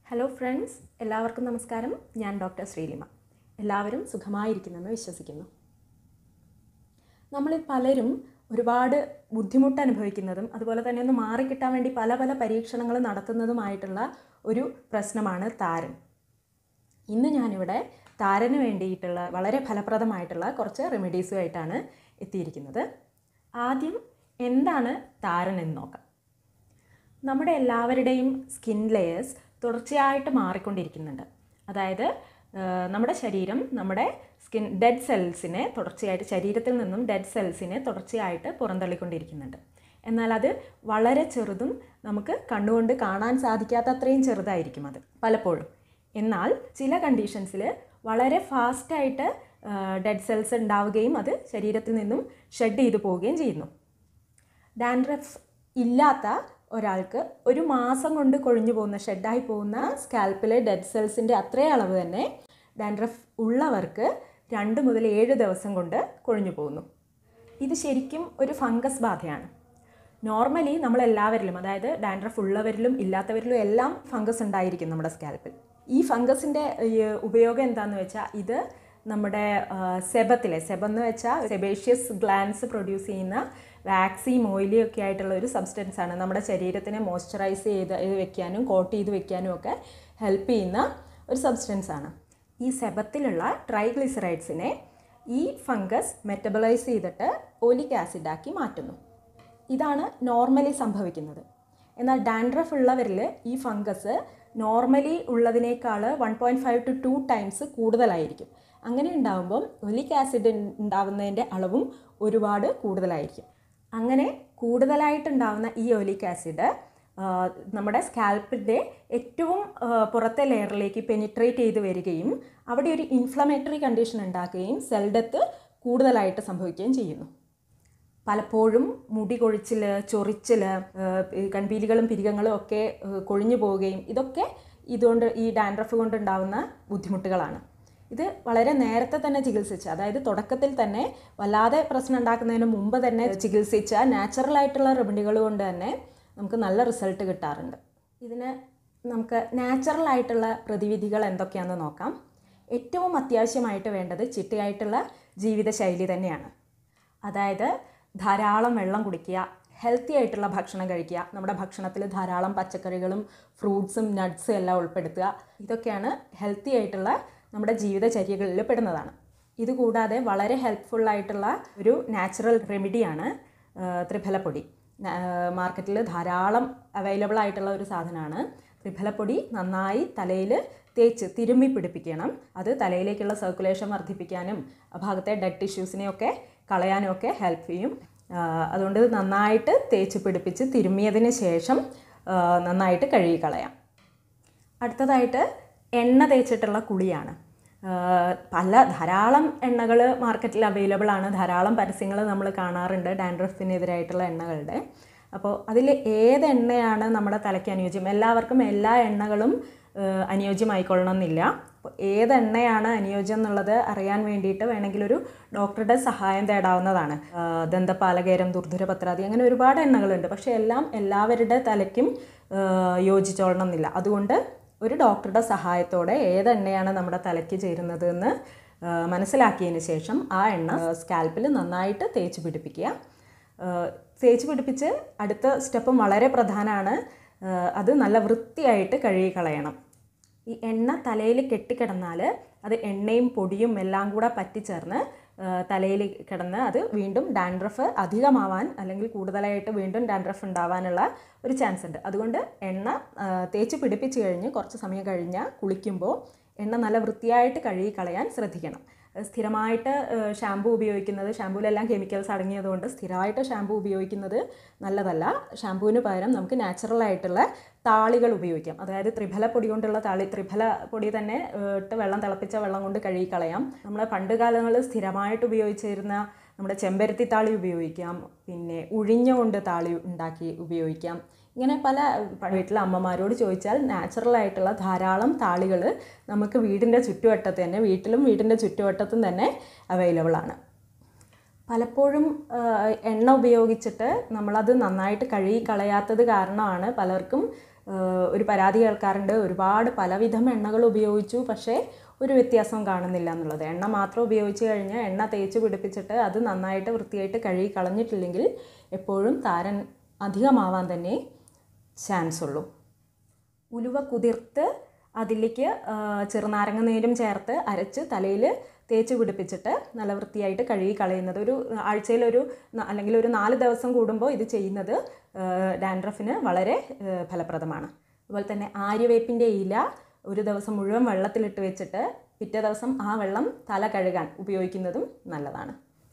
hello friends എല്ലാവർക്കും നമസ്കാരം ഞാൻ ഡോക്ടർ ശ്രീലിമ എല്ലാവരും സുഖമായിരിക്കുന്നെന്ന് വിശ്വസിക്കുന്നു നമ്മളിൽ പലരും ഒരുപാട് ബുദ്ധിമുട്ട് അനുഭവിക്കുന്നതും അതുപോലെ തന്നെ ഒന്ന് മാറിക്കിട്ടാൻ വേണ്ടി പല പല പരീക്ഷണങ്ങൾ നടത്തുന്നതുമായിട്ടുള്ള ഒരു പ്രശ്നമാണ് താരൻ ഇന്ന് ഞാനിവിടെ താരന് വേണ്ടിയിട്ടുള്ള വളരെ ഫലപ്രദമായിട്ടുള്ള കുറച്ച് റെമഡീസുമായിട്ടാണ് എത്തിയിരിക്കുന്നത് ആദ്യം എന്താണ് താരൻ എന്ന് നോക്കാം നമ്മുടെ എല്ലാവരുടെയും സ്കിൻ ലെയേഴ്സ് തുടർച്ചയായിട്ട് മാറിക്കൊണ്ടിരിക്കുന്നുണ്ട് അതായത് ആ, നമ്മുടെ ശരീരം നമ്മുടെ സ്കിൻ ഡെഡ് സെൽസിനെ തുടർച്ചയായിട്ട് ശരീരത്തിൽ നിന്നും ഡെഡ് സെൽസിനെ തുടർച്ചയായിട്ട് പുറന്തള്ളിക്കൊണ്ടിരിക്കുന്നുണ്ട് എന്നാൽ അത് വളരെ ചെറുതും നമുക്ക് കണ്ണുകൊണ്ട് കാണാൻ സാധിക്കാത്ത അത്രയും ചെറുതായിരിക്കും അത് പലപ്പോഴും എന്നാൽ ചില കണ്ടീഷൻസിൽ വളരെ ഫാസ്റ്റായിട്ട് ഡെഡ് സെൽസ് ഉണ്ടാവുകയും അത് ശരീരത്തിൽ നിന്നും ഷെഡ് ചെയ്തു പോവുകയും ചെയ്യുന്നു ഡാൻഡ്രഫ് ഇല്ലാത്ത ഒരാൾക്ക് ഒരു മാസം കൊണ്ട് കൊഴിഞ്ഞു പോകുന്ന ഷെഡായി പോകുന്ന സ്കാൽപ്പിലെ ഡെഡ് സെൽസിൻ്റെ അത്രേ അളവ് തന്നെ ഡാൻഡ്രഫ് ഉള്ളവർക്ക് രണ്ട് മുതൽ ഏഴ് ദിവസം കൊണ്ട് കൊഴിഞ്ഞു പോകുന്നു ഇത് ശരിക്കും ഒരു ഫംഗസ് ബാധയാണ് നോർമലി നമ്മളെല്ലാവരിലും അതായത് ഡാൻഡ്രഫ് ഉള്ളവരിലും ഇല്ലാത്തവരിലും എല്ലാം ഫംഗസ് ഉണ്ടായിരിക്കും നമ്മുടെ സ്കാൽപ്പിൽ ഈ ഫംഗസിൻ്റെ ഉപയോഗം എന്താണെന്ന് വെച്ചാൽ ഇത് നമ്മുടെ ആ, സെബത്തിലെ സെബെന്ന് വെച്ചാൽ സെബേഷ്യസ് ഗ്ലാൻസ് പ്രൊഡ്യൂസ് ചെയ്യുന്ന വാക്സി മോയിലി ഒക്കെ ആയിട്ടുള്ള ഒരു സബ്സ്റ്റൻസ് ആണ് നമ്മുടെ ശരീരത്തിനെ മോയ്സ്ചറൈസ് ചെയ്ത് ഇത് വെക്കാനും കോട്ട് ചെയ്ത് വെക്കാനും ഒക്കെ ഹെൽപ്പ് ചെയ്യുന്ന ഒരു സബ്സ്റ്റൻസ് ആണ് ഈ സെബത്തിലുള്ള ട്രൈഗ്ലിസറൈഡ്സിനെ ഈ ഫംഗസ് മെറ്റബലൈസ് ചെയ്തിട്ട് ഓലിക് ആസിഡാക്കി മാറ്റുന്നു ഇതാണ് നോർമലി സംഭവിക്കുന്നത് എന്നാൽ ഡാൻഡ്രഫ് ഉള്ളവരിൽ ഈ ഫംഗസ് നോർമലി ഉള്ളതിനേക്കാൾ one point five to two times കൂടുതലായിരിക്കും അങ്ങനെ ഉണ്ടാകുമ്പം ഒലിക് ആസിഡ് ഉണ്ടാവുന്നതിൻ്റെ അളവും ഒരുപാട് കൂടുതലായിരിക്കും അങ്ങനെ കൂടുതലായിട്ടുണ്ടാവുന്ന ഈ ഒലിക് ആസിഡ് ആ, നമ്മുടെ സ്കാൽപ്പിൻ്റെ ഏറ്റവും ആ, പുറത്തെ ലെയറിലേക്ക് പെനിട്രേറ്റ് ചെയ്ത് വരികയും അവിടെ ഒരു ഇൻഫ്ലമേറ്ററി കണ്ടീഷൻ ഉണ്ടാക്കുകയും സെൽ ഡെത്ത് കൂടുതലായിട്ട് സംഭവിക്കുകയും ചെയ്യുന്നു പലപ്പോഴും മുടി കൊഴിച്ചിൽ ചൊറിച്ചിൽ കൺപീലികളും പിരികങ്ങളും ഒക്കെ ഏഹ്, കൊഴിഞ്ഞു പോവുകയും ഇതൊക്കെ ഇതുകൊണ്ട് ഈ ഡാൻഡ്രഫ് കൊണ്ടുണ്ടാവുന്ന ബുദ്ധിമുട്ടുകളാണ് ഇത് വളരെ നേരത്തെ തന്നെ ചികിത്സിച്ച് അതായത് തുടക്കത്തിൽ തന്നെ വല്ലാതെ പ്രശ്നം ഉണ്ടാക്കുന്നതിന് മുമ്പ് തന്നെ ചികിത്സിച്ച നാച്ചുറൽ ആയിട്ടുള്ള റെമഡികൾ കൊണ്ട് തന്നെ നമുക്ക് നല്ല റിസൾട്ട് കിട്ടാറുണ്ട് ഇതിന് നമുക്ക് നാച്ചുറൽ ആയിട്ടുള്ള പ്രതിവിധികൾ എന്തൊക്കെയാണെന്ന് നോക്കാം ഏറ്റവും അത്യാവശ്യമായിട്ട് വേണ്ടത് ചിട്ടയായിട്ടുള്ള ജീവിതശൈലി തന്നെയാണ് അതായത് ധാരാളം വെള്ളം കുടിക്കുക ഹെൽത്തി ആയിട്ടുള്ള ഭക്ഷണം കഴിക്കുക നമ്മുടെ ഭക്ഷണത്തിൽ ധാരാളം പച്ചക്കറികളും ഫ്രൂട്ട്സും നട്ട്സും എല്ലാം ഉൾപ്പെടുത്തുക ഇതൊക്കെയാണ് ഹെൽത്തി ആയിട്ടുള്ള നമ്മുടെ ജീവിതചര്യകളിൽ പെടുന്നതാണ് ഇതുകൂടാതെ വളരെ ഹെൽപ്ഫുൾ ആയിട്ടുള്ള ഒരു നാച്ചുറൽ റെമിഡിയാണ് ത്രിഫലപ്പൊടി മാർക്കറ്റിൽ ധാരാളം അവൈലബിൾ ആയിട്ടുള്ള ഒരു സാധനമാണ് ത്രിഫലപ്പൊടി നന്നായി തലയിൽ തേച്ച് തിരുമ്മി പിടിപ്പിക്കണം അത് തലയിലേക്കുള്ള സർക്കുലേഷൻ വർദ്ധിപ്പിക്കാനും ആ ഭാഗത്തെ ഡെഡ് ടിഷ്യൂസിനെയൊക്കെ കളയാനും ഒക്കെ ഹെൽപ്പ് ചെയ്യും ആ, അതുകൊണ്ട് നന്നായിട്ട് തേച്ച് പിടിപ്പിച്ച് തിരുമ്മിയതിന് ശേഷം ആ, നന്നായിട്ട് കഴുകി കളയാം അടുത്തതായിട്ട് എണ്ണ തേച്ചിട്ടുള്ള കുളിയാണ് ആഹ് പല ധാരാളം എണ്ണകൾ മാർക്കറ്റിൽ അവൈലബിൾ ആണ് ധാരാളം പരസ്യങ്ങൾ നമ്മൾ കാണാറുണ്ട് ഡാൻഡ്രഫിനെതിരായിട്ടുള്ള എണ്ണകളുടെ അപ്പോൾ അതിൽ ഏത് എണ്ണയാണ് നമ്മുടെ തലയ്ക്ക് അനുയോജ്യം എല്ലാവർക്കും എല്ലാ എണ്ണകളും ആഹ് അനുയോജ്യമായിക്കൊള്ളണം എന്നില്ല അപ്പോൾ ഏത് എണ്ണയാണ് അനുയോജ്യം എന്നുള്ളത് അറിയാൻ വേണ്ടിയിട്ട് വേണമെങ്കിൽ ഒരു ഡോക്ടറുടെ സഹായം തേടാവുന്നതാണ് ആഹ് ദന്തപാലകേരം ദുർധുരപത്രാദി അങ്ങനെ ഒരുപാട് എണ്ണകളുണ്ട് പക്ഷേ എല്ലാം എല്ലാവരുടെ തലയ്ക്കും ആഹ് യോജിച്ചോളണം എന്നില്ല അതുകൊണ്ട് ഒരു ഡോക്ടറുടെ സഹായത്തോടെ ഏത് എണ്ണയാണ് നമ്മുടെ തലയ്ക്ക് ചേരുന്നത് എന്ന് ആ, മനസ്സിലാക്കിയതിന് ശേഷം ആ എണ്ണ സ്കാൽപ്പിൽ നന്നായിട്ട് തേച്ച് പിടിപ്പിക്കുക ആ, തേച്ച് പിടിപ്പിച്ച് അടുത്ത സ്റ്റെപ്പും വളരെ പ്രധാനമാണ് ആ, അത് നല്ല വൃത്തിയായിട്ട് കഴുകി കളയണം ഈ എണ്ണ തലയിൽ കെട്ടിക്കിടന്നാൽ അത് എണ്ണയും പൊടിയും എല്ലാം കൂടെ പറ്റിച്ചേർന്ന് തലയിൽ കിടന്ന് അത് വീണ്ടും ഡാൻഡ്രഫ് അധികമാവാൻ അല്ലെങ്കിൽ കൂടുതലായിട്ട് വീണ്ടും ഡാൻഡ്രഫ് ഉണ്ടാവാനുള്ള ഒരു ചാൻസ് ഉണ്ട് അതുകൊണ്ട് എണ്ണ ആ, തേച്ച് പിടിപ്പിച്ച് കഴിഞ്ഞ് കുറച്ച് സമയം കഴിഞ്ഞാൽ കുളിക്കുമ്പോൾ എണ്ണ നല്ല വൃത്തിയായിട്ട് കഴുകി കളയാൻ ശ്രദ്ധിക്കണം അത് സ്ഥിരമായിട്ട് ഷാമ്പു ഉപയോഗിക്കുന്നത് ഷാമ്പൂവിലെല്ലാം കെമിക്കൽസ് അടങ്ങിയതുകൊണ്ട് സ്ഥിരമായിട്ട് ഷാമ്പു ഉപയോഗിക്കുന്നത് നല്ലതല്ല ഷാമ്പുവിന് പകരം നമുക്ക് നാച്ചുറൽ ആയിട്ടുള്ള താളികൾ ഉപയോഗിക്കാം അതായത് ത്രിഫല പൊടി കൊണ്ടുള്ള താളി ത്രിഫല പൊടി തന്നെ ഏഹ്, ഇട്ട് വെള്ളം തിളപ്പിച്ച വെള്ളം കൊണ്ട് കഴുകി കളയാം നമ്മൾ പണ്ട് കാലങ്ങളിൽ സ്ഥിരമായിട്ട് ഉപയോഗിച്ചിരുന്ന നമ്മുടെ ചെമ്പരത്തി താളി ഉപയോഗിക്കാം പിന്നെ ഉഴിഞ്ഞ കൊണ്ട് താളി ഉണ്ടാക്കി ഉപയോഗിക്കാം ഇങ്ങനെ പല വീട്ടിലെ അമ്മമാരോട് ചോദിച്ചാൽ നാച്ചുറൽ ആയിട്ടുള്ള ധാരാളം താളികൾ നമുക്ക് വീടിൻ്റെ ചുറ്റുവട്ടത്ത് തന്നെ വീട്ടിലും വീടിൻ്റെ ചുറ്റുവട്ടത്തും തന്നെ അവൈലബിൾ ആണ് പലപ്പോഴും ആ, എണ്ണ ഉപയോഗിച്ചിട്ട് നമ്മളത് നന്നായിട്ട് കഴുകി കളയാത്തത് കാരണമാണ് പലർക്കും ഏഹ്, ഒരു പരാതി കേൾക്കാറുണ്ട് ഒരുപാട് പലവിധം എണ്ണകൾ ഉപയോഗിച്ചു പക്ഷേ ഒരു വ്യത്യാസവും കാണുന്നില്ല എന്നുള്ളത് എണ്ണ മാത്രം ഉപയോഗിച്ച് കഴിഞ്ഞാൽ എണ്ണ തേച്ച് പിടിപ്പിച്ചിട്ട് അത് നന്നായിട്ട് വൃത്തിയായിട്ട് കഴുകി കളഞ്ഞിട്ടില്ലെങ്കിൽ എപ്പോഴും താരൻ അധികമാവാൻ തന്നെ ചാൻസ് ഉള്ളൂ ഉലുവ കുതിർത്ത് അതിലേക്ക് ആ, ചെറുനാരങ്ങ നീരും ചേർത്ത് അരച്ച് തലയിൽ തേച്ച് പിടിപ്പിച്ചിട്ട് നല്ല വൃത്തിയായിട്ട് കഴുകി കളയുന്നത് ഒരു ആഴ്ചയിലൊരു ന- അല്ലെങ്കിൽ ഒരു നാല് ദിവസം കൂടുമ്പോൾ ഇത് ചെയ്യുന്നത് ഡാൻഡ്രഫിന് വളരെ ആ, ഫലപ്രദമാണ് അതുപോലെ തന്നെ ആര്യവേപ്പിൻ്റെ ഇല ഒരു ദിവസം മുഴുവൻ വെള്ളത്തിലിട്ട് വെച്ചിട്ട് പിറ്റേ ദിവസം ആ വെള്ളം തല കഴുകാൻ ഉപയോഗിക്കുന്നതും നല്ലതാണ്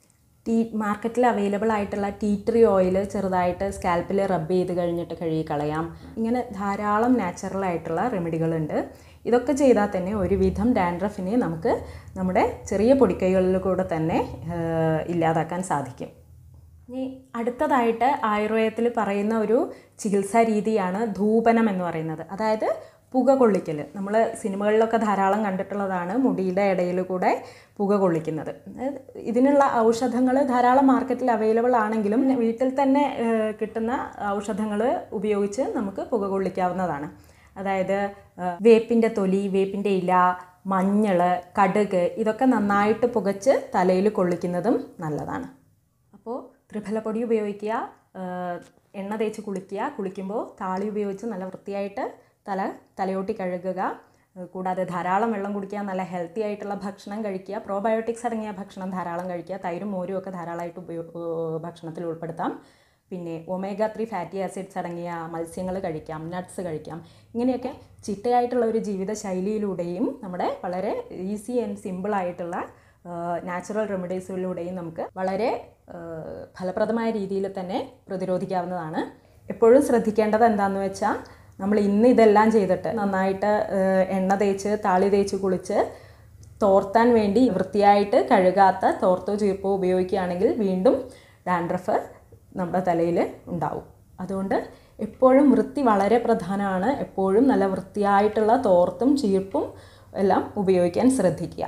ടീ മാർക്കറ്റിൽ അവൈലബിൾ ആയിട്ടുള്ള ടീ ട്രീ ഓയിൽ ചെറുതായിട്ട് സ്കാൽപ്പിൽ റബ്ബ് ചെയ്ത് കഴിഞ്ഞിട്ട് കഴുകി കളയാം ഇങ്ങനെ ധാരാളം നാച്ചുറൽ ആയിട്ടുള്ള റെമഡികളുണ്ട് ഇതൊക്കെ ചെയ്താൽ തന്നെ ഒരുവിധം ഡാൻഡ്രഫിനെ നമുക്ക് നമ്മുടെ ചെറിയ പൊടിക്കൈകളിൽ കൂടെ തന്നെ ഏഹ്, ഇല്ലാതാക്കാൻ സാധിക്കും ഇനി അടുത്തതായിട്ട് ആയുർവേദത്തിൽ പറയുന്ന ഒരു ചികിത്സാ രീതിയാണ് ധൂപനം എന്ന് പറയുന്നത് അതായത് പുക കൊള്ളിക്കൽ നമ്മൾ സിനിമകളിലൊക്കെ ധാരാളം കണ്ടിട്ടുള്ളതാണ് മുടിയുടെ ഇടയിൽ കൂടെ പുക കൊള്ളിക്കുന്നത് അതായത് ഇതിനുള്ള ഔഷധങ്ങൾ ധാരാളം മാർക്കറ്റിൽ അവൈലബിൾ ആണെങ്കിലും വീട്ടിൽ തന്നെ ഏഹ്, കിട്ടുന്ന ഔഷധങ്ങൾ ഉപയോഗിച്ച് നമുക്ക് പുക കൊള്ളിക്കാവുന്നതാണ് അതായത് ഏഹ്, വേപ്പിൻ്റെ തൊലി വേപ്പിൻ്റെ ഇല മഞ്ഞൾ കടുക് ഇതൊക്കെ നന്നായിട്ട് പുകച്ച് തലയിൽ കൊള്ളിക്കുന്നതും നല്ലതാണ് അപ്പോൾ ത്രിഫലപ്പൊടി ഉപയോഗിക്കുക ആ, എണ്ണ തേച്ച് കുളിക്കുക കുളിക്കുമ്പോൾ താളി ഉപയോഗിച്ച് നല്ല വൃത്തിയായിട്ട് തല തലയോട്ടി കഴുകുക ആ, കൂടാതെ ധാരാളം വെള്ളം കുടിക്കുക നല്ല ഹെൽത്തി ആയിട്ടുള്ള ഭക്ഷണം കഴിക്കുക പ്രോബയോട്ടിക്സ് അടങ്ങിയ ഭക്ഷണം ധാരാളം കഴിക്കുക തൈരും മോരും ഒക്കെ ധാരാളമായിട്ട് ഉപയോ ഏർ ഭക്ഷണത്തിൽ ഉൾപ്പെടുത്താം പിന്നെ ഒമേഗ ത്രീ ഫാറ്റി ആസിഡ്സ് അടങ്ങിയ മത്സ്യങ്ങൾ കഴിക്കാം നട്ട്സ് കഴിക്കാം ഇങ്ങനെയൊക്കെ ചിട്ടയായിട്ടുള്ള ഒരു ജീവിത ശൈലിയിലൂടെയും നമ്മുടെ വളരെ ഈസി ആൻഡ് സിമ്പിൾ ആയിട്ടുള്ള നാച്ചുറൽ റെമഡീസിലൂടെയും നമുക്ക് വളരെ ആ, ഫലപ്രദമായ രീതിയിൽ തന്നെ പ്രതിരോധിക്കാവുന്നതാണ് എപ്പോഴും ശ്രദ്ധിക്കേണ്ടത് എന്താണെന്ന് വെച്ചാൽ നമ്മൾ ഇന്ന് ഇതെല്ലാം ചെയ്തിട്ട് നന്നായിട്ട് ആ, എണ്ണ തേച്ച് താളി തേച്ച് കുളിച്ച് തോർത്താൻ വേണ്ടി വൃത്തിയായിട്ട് കഴുകാത്ത തോർത്തോ ചീർപ്പോ ഉപയോഗിക്കുകയാണെങ്കിൽ വീണ്ടും ഡാൻഡ്രഫ് നമ്മുടെ തലയിൽ ഉണ്ടാവും അതുകൊണ്ട് എപ്പോഴും വൃത്തി വളരെ പ്രധാനമാണ് എപ്പോഴും നല്ല വൃത്തിയായിട്ടുള്ള തോർത്തും ചീർപ്പും എല്ലാം ഉപയോഗിക്കാൻ ശ്രദ്ധിക്കുക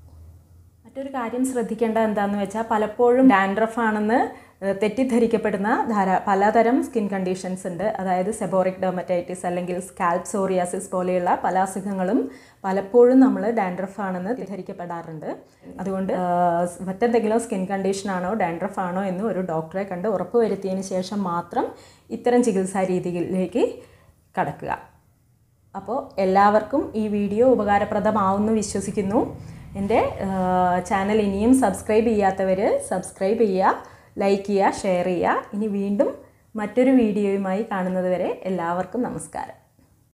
മറ്റൊരു കാര്യം ശ്രദ്ധിക്കേണ്ടത് എന്താണെന്ന് വെച്ചാൽ പലപ്പോഴും ഡാൻഡ്രഫ് ആണെന്ന് ഏഹ്, തെറ്റിദ്ധരിക്കപ്പെടുന്ന ധാരാ പലതരം സ്കിൻ കണ്ടീഷൻസ് ഉണ്ട് അതായത് സെബോറിക് ഡെർമറ്റൈറ്റിസ് അല്ലെങ്കിൽ സ്കാൽപ് സോറിയാസിസ് പോലെയുള്ള പല അസുഖങ്ങളും പലപ്പോഴും നമ്മൾ ഡാൻഡ്രഫ് ആണെന്ന് തെറ്റിദ്ധരിക്കപ്പെടാറുണ്ട് അതുകൊണ്ട് ഏഹ്, മറ്റെന്തെങ്കിലും സ്കിൻ കണ്ടീഷൻ ആണോ ഡാൻഡ്രഫ് ആണോ എന്ന് ഒരു ഡോക്ടറെ കണ്ട് ഉറപ്പുവരുത്തിയതിന് ശേഷം മാത്രം ഇത്തരം ചികിത്സാ രീതികളിലേക്ക് കടക്കുക അപ്പോൾ എല്ലാവർക്കും ഈ വീഡിയോ ഉപകാരപ്രദമാവുമെന്ന് വിശ്വസിക്കുന്നു എൻ്റെ ചാനൽ ഇനിയും സബ്സ്ക്രൈബ് ചെയ്യാത്തവർ സബ്സ്ക്രൈബ് ചെയ്യുക ലൈക്ക് ചെയ്യുക ഷെയർ ചെയ്യുക ഇനി വീണ്ടും മറ്റൊരു വീഡിയോയുമായി കാണുന്നത് വരെ എല്ലാവർക്കും നമസ്കാരം